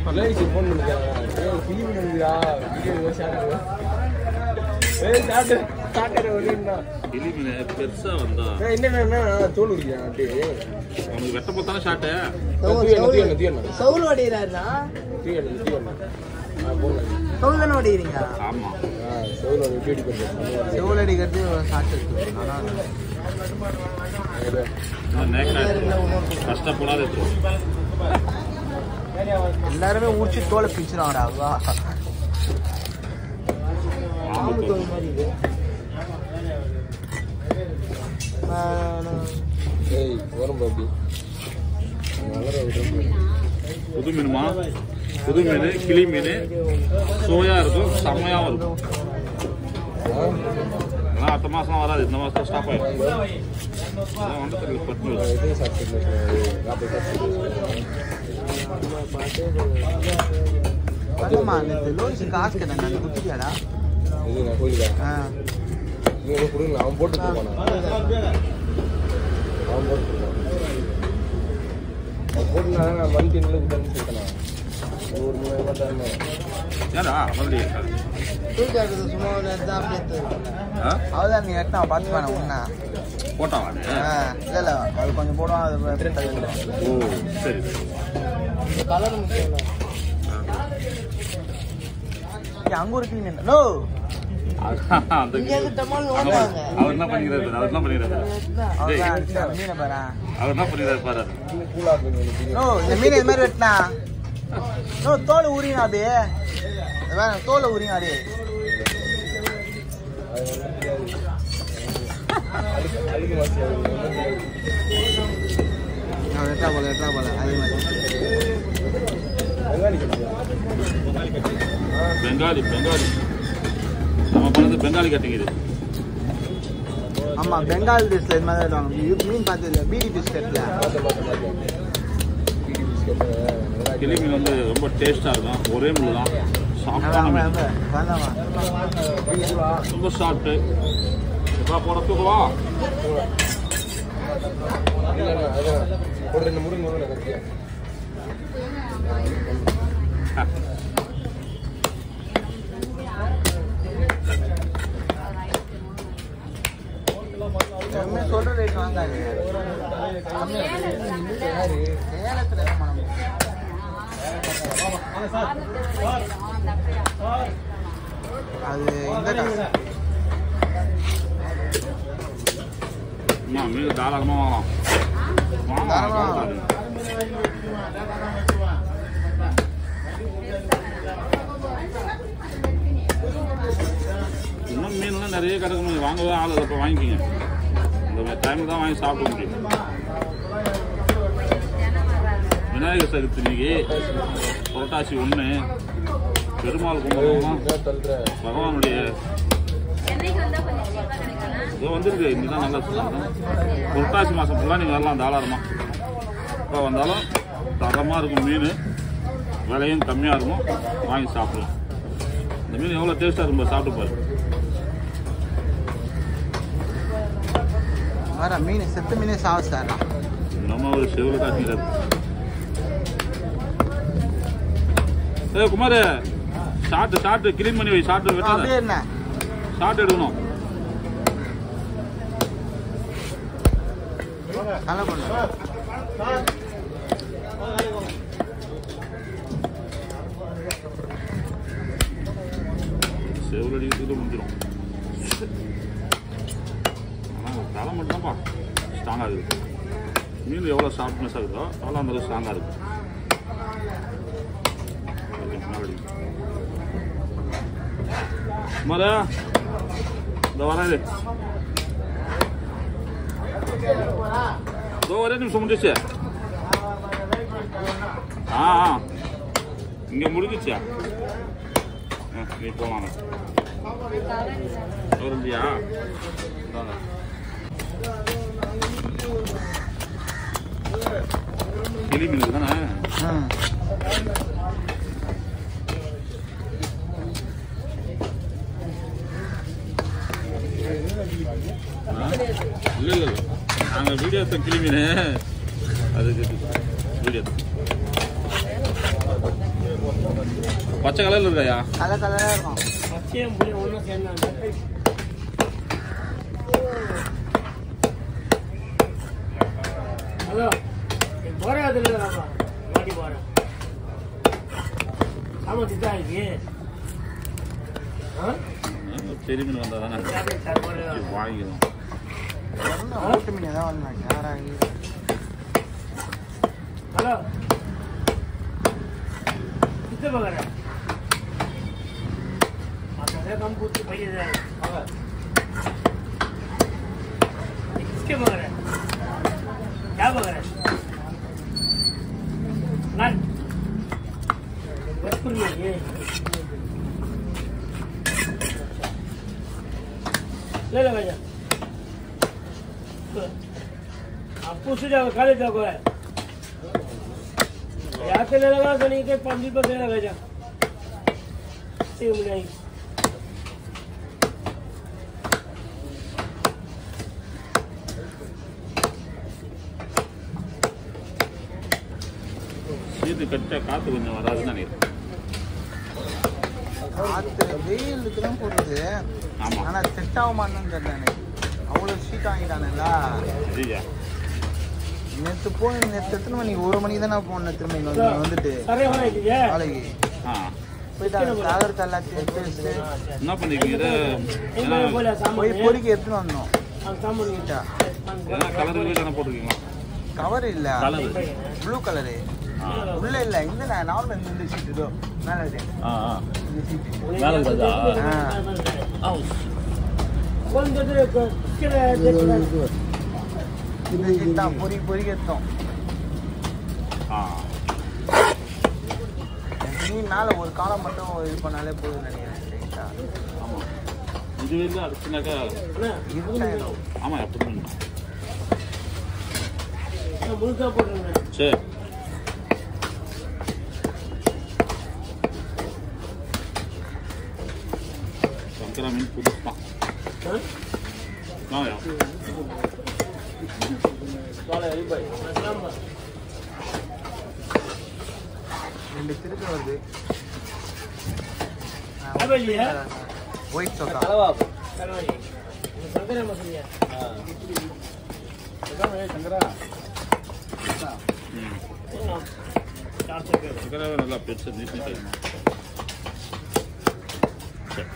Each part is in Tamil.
லைட் ஃபோன் பண்ணிக்கிறேன் ஏய் ஃபிலிம் வந்துடா வீடியோ ஷாட் ஏய் ஷாட் ஷாட் ஒரேண்ணா கிளி மீன் பெருசா வந்தா ஏய் என்னண்ணா தோல் உரிக்கிறேன் அப்படியே உனக்கு வெட்ட போத்தானே ஷாட்டு தீயண்ணா தீயண்ணா சவுல் ஓடிறாருனா தீயண்ணா தீயண்ணா நான் போனேன் சவுல் தானே ஓடிக்கிறீங்க ஆமா ஆ சோல் ஒரு வீடியோ பண்ணுறேன் செவுல் அடிக்கிறது ஷார்ட் இருக்கு நல்லா இருக்கு. நேக்கா கஷ்டப்படாத எடுத்துருவோம் எல்லாருமே உடிச்சு தோலை பிச்சுறாங்கடா வா ஆம்பு தோல். ஏய் வரும் பாப்பி வளர விடுறேன் புது மீனுமா புது மீன் கிளி மீன் சுவையா இருக்கும் செம்மையாவும் இருக்கும் அதெல்லாம் அடுத்த மாசம் வராது இந்த மாசம் ஸ்டாப் ஆயிடும் அதான் வந்து தெரியல பட்டு இது சாப்பிட்டு நாற்பது சாப்பிட்டு பரமா இந்த லோன்ஸ் காசு கேட்டாங்க அந்த குத்திட்டியாடா இது நான் கோயிலுக்கா ஆ நீங்க கொடுங்க அவன் போட்டு போவானா அவன் போட்டு அவன் போட்டுனா நான் மந்த் எண்ணில் கொடுத்தேன்னு சொல்லிட்டேன் ஒரு மூணாயிரம் ரூபாய் தரணும் ஏடா மறுபடியும் தூக்கி எடுத்து சும்மா ஒரு இடத்துல அப்படியே தூக்கு. ஆ? அவதான் நீ எட்டா பார்த்துப்பான உன்ன போட்டாவா அது? இல்ல இல்ல அது கொஞ்சம் போடுவான் அது அப்படியே தள்ளிடும். ஓ சரி சரி கலர் முக்கியம் அங்க ஒரு கிளீன் என்ன நோ அந்த இங்க இருந்து டமால் அவர் ஓடுவாங்க அவர் என்ன பண்ணிக்கிறாரு அவர் என்ன பண்ணிக்கிறாரு டேய், அவதான் அடிச்சா மீனை பாரா அவர் என்ன பண்ணிக்கிறாரு பாரு அது. கூலாக இருக்கு எனக்கு நோ இந்த மீன் இது மாதிரி வெட்டினா நோ தோல் உரியும் அது இது வேணாம், தோலை உரியும் அது அது ஒன்றும் தெரியாது அழுக்கு அழுக்கு மாசி அது ஒன்றும் தெரியாது வெட்டா போல வெட்டா போல அதே மாதிரி வெங்காளி கட்டியா பெங்காலி பெங்காலி நம்ம பண்ணது பெங்காலி கட்டிங் இது ஆமா பெங்கால் டிஷ்ல இது மாதிரி வெட்டுவாங்க மீ- மீன் பார்த்தது பீடி பிஸ்கட்ல பார்த்து பார்த்து பார்த்து பீடி பிஸ்கெட்டு வெங்காயம் கிளி மீன் வந்து ரொம்ப டேஸ்டா இருக்கும் ஒரே முள்ளு தான் சாஃப்டான மீன் வேண்டாமா ரொம்ப சாஃப்ட்டு எப்பா போட தூக்கலாம் இல்லைண்ணா அதான் ஒரு ரெண்டு முருங்கை முருங்கை கட்டியா எல்லாமே சொல்ற ரேட் வாங்காது சேலத்துல என்ன பண்ண முடியும்? அது இந்த காசு அம்மா மீன் தாராளமாக வாங்கலாம் தாராளமா வாங்கலாம் இன்னும் மீன்லாம் நிறைய கிடக்கு நீங்கள் வாங்கவே ஆள் இல்லை இப்போ வாங்கிக்கிங்க இந்த டைமில் தான் வாங்கி சாப்பிட முடியும் விநாயகர் சதுர்த்தி இன்னைக்கு புரட்டாசி ஒன்று பெருமாள் கும்பிடுவோம் தள்ளுற பகவானுடைய இதோ வந்திருக்கு இன்னைக்கு தான் நல்லா சொல்லுங்க புரட்டாசி மாதம் ஃபுல்லாக நீங்கள் வரலாம் தாராளமாக எப்போ வந்தாலும் தரமாக இருக்கும் மீன் விலையும் கம்மியாக இருக்கும் வாங்கி சாப்பிடலாம் இந்த மீன் எவ்வளோ டேஸ்ட்டாக இருக்கும் சாப்பிட்டு பாரு வர மீன் செத்து மீனே சாவு சார் நம்ம ஒரு செவ்வளோ காட்டிக்கிறாரு ஏ குமார் ஷார்ட் ஷார்ட் கிளீன் பண்ணி வை ஷார்ட் அப்படியே வெட்டாத என்ன ஷார்ட் எடுக்கணும் நல்லா பண்ணு செவ்வளோ அடிக்கிறதுக்கு முடிஞ்சிடும் ஆனால் தலை மட்டும்தான்ப்பா ஸ்ட்ராங்காக இருக்குது மீன் எவ்வளோ ஷார்ப்னஸாக இருக்குதோ அவ்வளோ அந்த அளவுக்கு ஸ்ட்ராங்காக இருக்கும் கொஞ்சம் பின்னாடி. குமாரா இந்த வரேன் இது. இதோ ஒரே நிமிஷம் முடிஞ்சிச்சு ஆ ஆ இங்கே முடிஞ்சிச்சா ஆ, நீ போலாம் இருந்தியா இந்தாங்க. கிளி மீன் தானே ம் இல்லை இல்லை நாங்கள் வீடியோ எடுத்த கிளி மீன் அதுக்கு வீடியோ பச்சை கலர்ல இருக்காயா கலர் கலராக இருக்கும் பச்சையும் புளியும் ஒன்றும் சேர்ந்தாங்க ஹலோ போறாதுல மாட்டி போறேன் ஆமா திட்டா இருக்கு ஆ? பெரிய மீன் வந்தா தானே சாப்பிடு, சாப்பிடு. வாங்கிக்கணும் ஒன்றும் ஓட்டு மீன் தான் வந்தாங்க யாராக ஹலோ कितने बगर है अच्छा है कम पूछ भैया जाए किसके बगर है क्या बगर है लाल भोजपुर में ये ले लो भैया आप पूछ जाओ खाली जाओ है यहाँ से ले लगा नहीं के पाँच रुपये दे लगा जा सेम नहीं சீட்டு கட்டா காத்து கொஞ்சம் வராதுன்னு நினைக்கிறேன் காற்று வெயிலுக்கு தான் போடுறது ஆமா ஆனால் செட் ஆகுமான்னு தெரியல எனக்கு அவ்வளோ ஷீட் வாங்கிட்டானுல்ல ஐயா நேற்று போய் நேற்று எத்தனை மணிக்கு ஒரு மணிக்கு தானே போனேன் திரும்ப இங்கே வந்து இங்க வந்துட்டு सारे होने दीजिए நாளைக்கு ஆ போயிட்டாங்க சாகரத்தை எல்லாத்தையும் பேசிட்டு என்ன பண்ணிருக்கீங்க இதை एक ஏன்னா बार बोला போய் सामने பொறிக்க எடுத்துன்னு வந்தோம் हम सामने கிட்ட எதனா கலர் வீட்டான போட்டிருக்கீங்களா கவர் இல்லை கலர் ப்ளூ கலரு ஆ உள்ள இல்லை இந்த நார்மல் இந்த ஷீட் இதோ மேலே இருக்கு. ஆ ஆ இந்த ஷீட் மேலே இருக்குதா ஆ. कौन दे दे किसके देख இந்த ஷீட் தான் பொறி பொறிக்க எடுத்தோம் ஆ நீ மேலே ஒரு காலம் மட்டும் இது பண்ணாலே போதும் நினைக்கிறேன் ஸ்ட்ரைட்டா ஆமாம் இது வந்து அடிச்சுனாக்கா இருட்டாயிடும் ஆமாம் எப்படி முழுக்கா போட்டுருங்க சரி சங்கரா மீன் புதுப்பான் ஆயா ரெண்டு திருக்க வருது ஆபேலியா? ஒயிட் சோக்கா கலவாரி சங்கரா மசூரியா ம் चार सौ रुपये சங்கராவே நல்லா பெருசு நீட் நீட்டாக சரி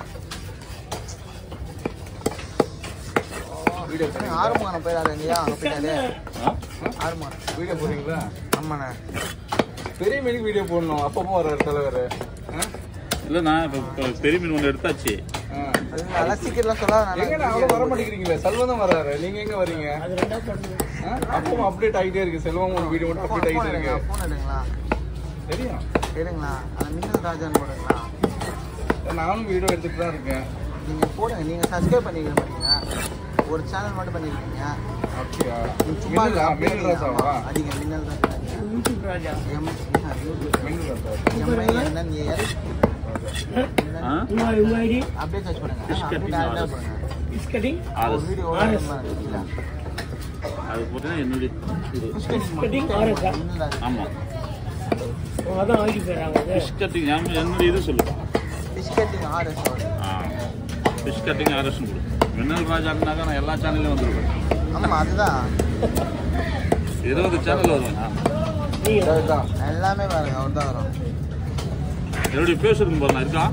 வீடியோ ஆறுமானம் போயிடாது இல்லையா அங்கே போயிட்டாலே ஆ ஆறுமானம் வீடியோ போடுறீங்களா ஆமாண்ணே பெரிய மீனுக்கு வீடியோ போடணும் அப்பப்போ வர்றாரு தலைவர் இல்லைண்ணா இப்போ இப்போ பெரிய மீன் ஒன்று எடுத்தாச்சு அது நல்லா சீக்கிரம் சொல்லாத எங்க அவ்வளோ வர மாட்டேங்கிறீங்களே செல்வம் தான் வர்றாரு நீங்க எங்க வர்றீங்க அது ரெண்டாவது பண்ணுங்க ஆ? அப்பவும் அப்டேட் ஆகிட்டே இருக்கு செல்வம் ஒரு வீடியோ மட்டும் அப்டேட் ஃபோன் ஆகிட்டே எடுங்க இருக்கு ஃபோன் எடுங்களா தெரியும் எடுங்களா அந்த மின்னல் ராஜான்னு போடுங்களா நானும் வீடியோ எடுத்துட்டு தான் இருக்கேன் நீங்கள் போடுங்க நீங்கள் சப்ஸ்கிரைப் பண்ணிக்க மாட்டீங்க ஒரு சேனல் மட்டும் பண்ணிருக்கீங்க அப்படியா நீங்க சும்மா மின்னலா? அப்படியே மின்னல் ராசாவா ஆமா, அதிக Minnal Raja YouTube Raja M YouTube Minnal Rasa M I N N A L ஆ உமா உமா ஐடி அப்படியே சர்ச் பண்ணுங்க Biscuit அப்படியே king டேரக்டா ஆர்டர். பண்ணுங்க இஸ் கட்டிங் அது ஒரு வீடியோ ஆர்எஸ். அது போட்டீங்கன்னா என்னுடைய இது கட்டிங் ஆர்எஸ் ஆமாம் அதான் ஐடி போயிடறாங்க அது ஃபிஷ் கட்டிங் என்னுடைய இது சொல்லு பிஸ்கட்டிங் ஆர்எஸ் ஆ ஃபிஷ் கட்டிங் ஆர்எஸ்னு கொடு மின்னல் ராஜாக்குனாக்கா நான் எல்லா சேனல்லையும் வந்துருவேன் ஆமா அதுதான் இருபது சேனல் வருவேண்ணா நீங்க எல்லாமே பாருங்க அவர் தான் வரும் என்னுடைய பேர் இருக்கும் பாருண்ணா இருக்கா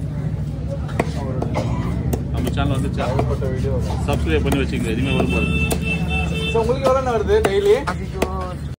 நம்ம சேனல் வந்துச்சா வீடியோ சப்ஸ்கிரைப் பண்ணி வச்சுங்க இனிமேல் வரும்போது ஸோ உங்களுக்கு எவ்வளோ வருது டெய்லி ஐயோ